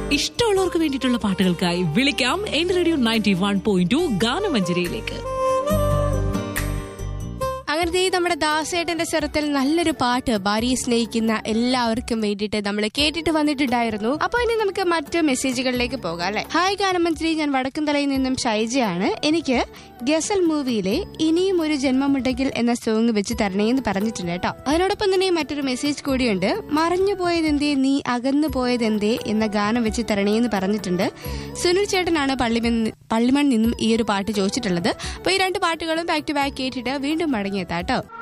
ഇഷ്ടമുള്ളവർക്ക് വേണ്ടിയിട്ടുള്ള പാട്ടുകൾക്കായി വിളിക്കാം എന്റെ radio ninety one point two ഗാനമഞ്ജരിയിലേക്ക് അങ്ങനെ ദേ നമ്മുടെ ദാസേട്ടന്റെ സ്വരത്തിൽ നല്ലൊരു പാട്ട് ഭാര്യയെ സ്നേഹിക്കുന്ന എല്ലാവർക്കും വേണ്ടിയിട്ട് നമ്മൾ കേട്ടിട്ട് വന്നിട്ടുണ്ടായിരുന്നു അപ്പൊ ഇനി നമുക്ക് മറ്റു മെസ്സേജുകളിലേക്ക് പോകാം അല്ലെ ഹായ് ഗാനമന്ത്രി ഞാൻ വടക്കുംതലയിൽ നിന്നും ഷൈജയാണ് എനിക്ക് ഗസൽ മൂവിയിലെ ഇനിയും ഒരു ജന്മമുണ്ടെങ്കിൽ എന്ന സോങ് വെച്ച് തരണേ എന്ന് പറഞ്ഞിട്ടുണ്ട് കേട്ടോ അതിനോടൊപ്പം തന്നെ മറ്റൊരു മെസ്സേജ് കൂടിയുണ്ട് മറഞ്ഞു പോയതെന്തേ നീ അകന്നു പോയതെന്തേ എന്ന ഗാനം വെച്ച് തരണേ എന്ന് പറഞ്ഞിട്ടുണ്ട് സുനിൽ ചേട്ടനാണ് പള്ളിമൺ പള്ളിമൺ നിന്നും ഈ ഒരു പാട്ട് ചോദിച്ചിട്ടുള്ളത് അപ്പൊ ഈ രണ്ട് പാട്ടുകളും ബാക്ക് ടു ബാക്ക് കേട്ടിട്ട് വീണ്ടും മടങ്ങിയെത്താം കേട്ടോ